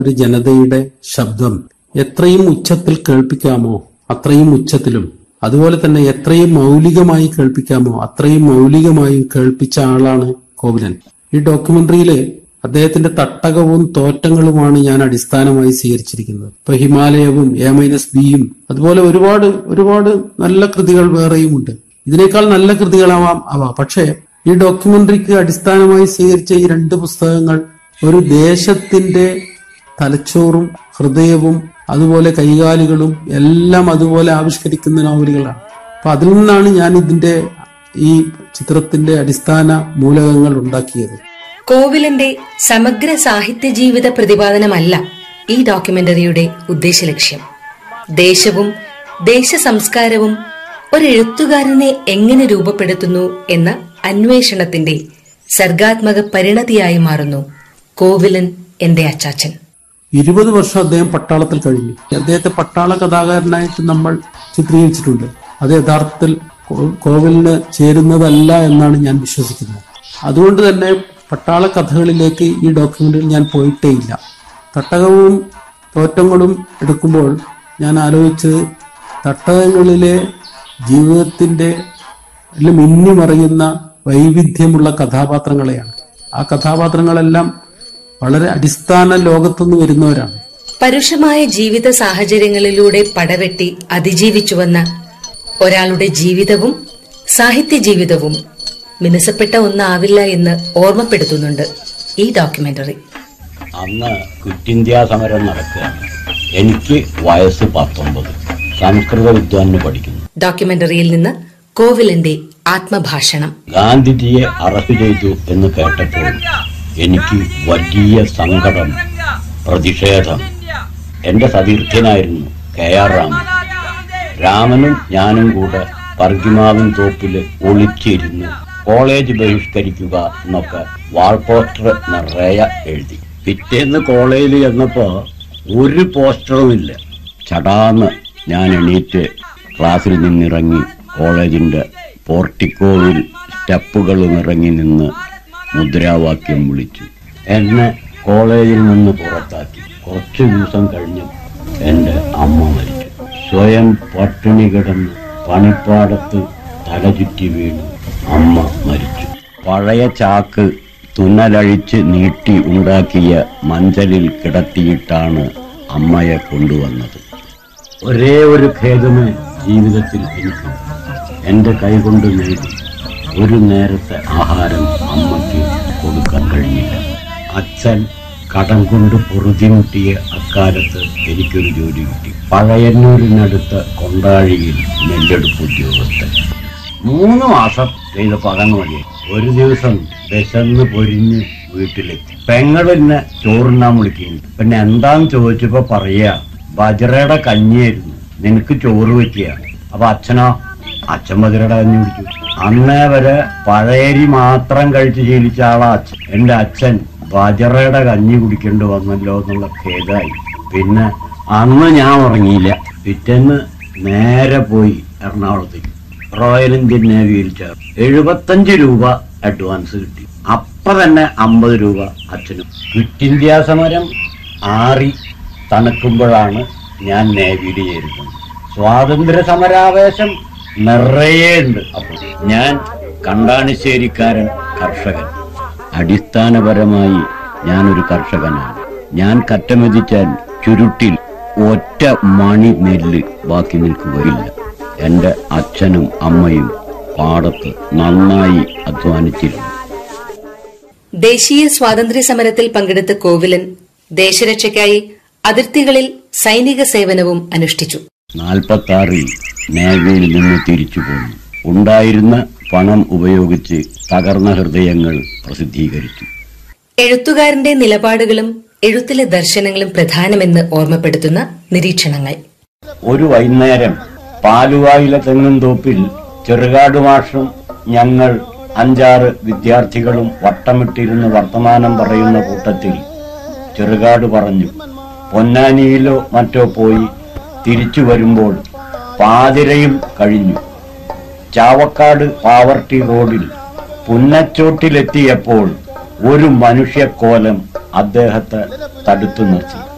ഒരു ജനതയുടെ ശബ്ദം എത്രയും ഉച്ചത്തിൽ കേൾപ്പിക്കാമോ അത്രയും ഉച്ചത്തിലും അതുപോലെ തന്നെ എത്രയും മൗലികമായി കേൾപ്പിക്കാമോ അത്രയും മൗലികമായും കേൾപ്പിച്ച ആളാണ് കോവിലൻ ഈ ഡോക്യുമെന്ററിയില് അദ്ദേഹത്തിന്റെ തട്ടകവും തോറ്റങ്ങളുമാണ് ഞാൻ അടിസ്ഥാനമായി സ്വീകരിച്ചിരിക്കുന്നത് ഇപ്പൊ ഹിമാലയവും എ മൈനസ് ബിയും അതുപോലെ ഒരുപാട് ഒരുപാട് നല്ല കൃതികൾ വേറെയുമുണ്ട് ഇതിനേക്കാൾ നല്ല കൃതികളാവാം അവ പക്ഷേ ഈ ഡോക്യുമെന്ററിക്ക് അടിസ്ഥാനമായി സ്വീകരിച്ച ഈ രണ്ട് പുസ്തകങ്ങൾ ഒരു ദേശത്തിന്റെ തലച്ചോറും ഹൃദയവും അതുപോലെ കൈകാലുകളും എല്ലാം അതുപോലെ ആവിഷ്കരിക്കുന്ന നോവലുകളാണ് അപ്പൊ അതിൽ നിന്നാണ് ഞാൻ ഇതിന്റെ ഈ ചിത്രത്തിന്റെ അടിസ്ഥാന മൂലകങ്ങൾ ഉണ്ടാക്കിയത് കോവിലന്റെ സമഗ്ര സാഹിത്യ ജീവിത പ്രതിപാദനമല്ല ഈ ഡോക്യുമെന്ററിയുടെ ഉദ്ദേശലക്ഷ്യം ദേശവും ദേശസംസ്കാരവും ഒരു എഴുത്തുകാരനെ എങ്ങനെ രൂപപ്പെടുത്തുന്നു എന്ന അന്വേഷണത്തിന്റെ സർഗാത്മക പരിണതിയായി മാറുന്നു കോവിലൻ എന്റെ അച്ചാച്ചൻ ഇരുപത് വർഷം അദ്ദേഹം പട്ടാളത്തിൽ കഴിഞ്ഞു അദ്ദേഹത്തെ പട്ടാള കഥാകാരനായിട്ട് നമ്മൾ ചിത്രീകരിച്ചിട്ടുണ്ട് അത് യഥാർത്ഥത്തിൽ കോ- കോവിലിന് ചേരുന്നതല്ല എന്നാണ് ഞാൻ വിശ്വസിക്കുന്നത് അതുകൊണ്ട് തന്നെ പട്ടാള കഥകളിലേക്ക് ഈ ഡോക്യുമെന്റിൽ ഞാൻ പോയിട്ടേ ഇല്ല തട്ടകവും തോറ്റങ്ങളും എടുക്കുമ്പോൾ ഞാൻ ആലോചിച്ചത് തട്ടകങ്ങളിലെ ജീവിതത്തിന്റെ അതിൽ മിന്നിമറിയുന്ന വൈവിധ്യമുള്ള കഥാപാത്രങ്ങളെയാണ് ആ കഥാപാത്രങ്ങളെല്ലാം വളരെ അടിസ്ഥാന ലോകത്തുനിന്ന് വരുന്നവരാണ് പരുഷമായ ജീവിത സാഹചര്യങ്ങളിലൂടെ പടവെട്ടി അതിജീവിച്ചു വന്ന ഒരാളുടെ ജീവിതവും സാഹിത്യ ജീവിതവും മിനുസപ്പെട്ട ഒന്നാവില്ല എന്ന് ഓർമ്മപ്പെടുത്തുന്നുണ്ട് ഈ ഡോക്യുമെന്ററി അന്ന് ക്വിറ്റ് ഇന്ത്യ സമരം നടക്കുകയാണ് എനിക്ക് വയസ്സ് പത്തൊമ്പത് സംസ്കൃത വിദ്വാന് പഠിക്കുന്നു ഡോക്യുമെന്ററിയിൽ നിന്ന് കോവിലിന്റെ ആത്മഭാഷണം ഗാന്ധിജിയെ അറസ്റ്റ് ചെയ്തു എന്ന് കേട്ടപ്പോൾ എനിക്ക് വലിയ സങ്കടം പ്രതിഷേധം എന്റെ സതീർത്ഥ്യനായിരുന്നു കെ ആർ രാമൻ രാമനും ഞാനും കൂടെ പർഗിമാവിൻ തോപ്പില് ഒളിച്ചിരുന്ന് കോളേജ് ബഹിഷ്കരിക്കുക എന്നൊക്കെ വാൾ പോസ്റ്റർ നിറയെ എഴുതി പിറ്റേന്ന് കോളേജിൽ ചെന്നപ്പോ ഒരു പോസ്റ്ററും ഇല്ല ചടാന്ന് ഞാൻ എണീറ്റ് ക്ലാസ്സിൽ നിന്നിറങ്ങി കോളേജിന്റെ പോർട്ടിക്കോവിൽ സ്റ്റെപ്പുകൾ ഇറങ്ങി നിന്ന് മുദ്രാവാക്യം വിളിച്ചു എന്നെ കോളേജിൽ നിന്ന് പുറത്താക്കി കുറച്ചു ദിവസം കഴിഞ്ഞു എന്റെ അമ്മ മരിച്ചു സ്വയം പട്ടിണി കിടന്ന് പണിപ്പാടത്ത് തലചുറ്റി വീണു അമ്മ മരിച്ചു പഴയ ചാക്ക് തുന്നലഴിച്ച് നീട്ടി ഉണ്ടാക്കിയ മഞ്ചലിൽ കിടത്തിയിട്ടാണ് അമ്മയെ കൊണ്ടുവന്നത് ഒരേ ഒരു ഖേദമേ ജീവിതത്തിൽ എനിക്ക് എന്റെ കൈകൊണ്ട് നേടി ഒരു നേരത്തെ ആഹാരം അമ്മയ്ക്ക് കൊടുക്കാൻ കഴിഞ്ഞില്ല അച്ഛൻ കടം കൊണ്ട് പൊറുതിമുട്ടിയ അക്കാലത്ത് എനിക്കൊരു ജോലി കിട്ടി പഴയന്നൂരിനടുത്ത കൊണ്ടാഴിയിൽ നെല്ലെടുപ്പ് ഉദ്യോഗസ്ഥൻ മൂന്ന് മാസം ചെയ്ത പകർന്നു മതിയായി ഒരു ദിവസം വിശന്ന് പൊരിഞ്ഞ് വീട്ടിലെത്തി പെങ്ങളെന്നെ ചോറുണ്ണാൻ വിളിക്കുന്നു പിന്നെ എന്താന്ന് ചോദിച്ചപ്പോ പറയാ ബജറയുടെ കഞ്ഞിയായിരുന്നു നിനക്ക് ചോറ് വെക്കുക അപ്പൊ അച്ഛനോ അച്ഛൻ ബജറയുടെ കഞ്ഞി കുടിച്ചു അന്നേ വരെ പഴയരി മാത്രം കഴിച്ച് ശീലിച്ച ആളാ അച്ഛൻ എന്റെ അച്ഛൻ ബജറയുടെ കഞ്ഞി കുടിക്കേണ്ടി വന്നല്ലോ എന്നുള്ള ഖേദായി പിന്നെ അന്ന് ഞാൻ ഉറങ്ങിയില്ല പിറ്റേന്ന് നേരെ പോയി എറണാകുളത്തേക്ക് റോയൽ ഇന്ത്യൻ നേവിയിൽ ചേർന്നു എഴുപത്തഞ്ച് രൂപ അഡ്വാൻസ് കിട്ടി അപ്പൊ തന്നെ അമ്പത് രൂപ അച്ഛനും ക്വിറ്റ് ഇന്ത്യ സമരം ആറി തണുക്കുമ്പോഴാണ് ഞാൻ നേവിയിൽ ചേരുന്നത് സ്വാതന്ത്ര്യ സമരാവേശം നിറയെ ഉണ്ട് അപ്പോൾ ഞാൻ കണ്ടാണിശ്ശേരിക്കാരൻ കർഷകൻ അടിസ്ഥാനപരമായി ഞാനൊരു കർഷകനാണ് ഞാൻ കറ്റമെതിച്ചാൽ ചുരുട്ടിൽ ഒറ്റ മണി നെല്ല് ബാക്കി നിൽക്കുകയില്ല എന്റെ അച്ഛനും അമ്മയും പാടത്ത് നന്നായി അധ്വാനിച്ചിരുന്നു ദേശീയ സ്വാതന്ത്ര്യ സമരത്തിൽ പങ്കെടുത്ത കോവിലൻ ദേശരക്ഷയ്ക്കായി അതിർത്തികളിൽ സൈനിക സേവനവും അനുഷ്ഠിച്ചു നാൽപ്പത്തി ആറിൽ നേവിയിൽ നിന്ന് തിരിച്ചു പോന്നു ഉണ്ടായിരുന്ന പണം ഉപയോഗിച്ച് തകർന്ന ഹൃദയങ്ങൾ പ്രസിദ്ധീകരിച്ചു എഴുത്തുകാരന്റെ നിലപാടുകളും എഴുത്തിലെ ദർശനങ്ങളും പ്രധാനമെന്ന് ഓർമ്മപ്പെടുത്തുന്ന നിരീക്ഷണങ്ങൾ ഒരു വൈകുന്നേരം പാലുവായിലെ തെങ്ങും തോപ്പിൽ ചെറുകാട് മാഷും ഞങ്ങൾ അഞ്ചാറ് വിദ്യാർത്ഥികളും വട്ടമിട്ടിരുന്ന് വർത്തമാനം പറയുന്ന കൂട്ടത്തിൽ ചെറുകാട് പറഞ്ഞു പൊന്നാനിയിലോ മറ്റോ പോയി തിരിച്ചു വരുമ്പോൾ പാതിരയും കഴിഞ്ഞു ചാവക്കാട് പാവർട്ടി റോഡിൽ പുന്നച്ചോട്ടിലെത്തിയപ്പോൾ ഒരു മനുഷ്യക്കോലം അദ്ദേഹത്തെ തടുത്തു നിർത്തി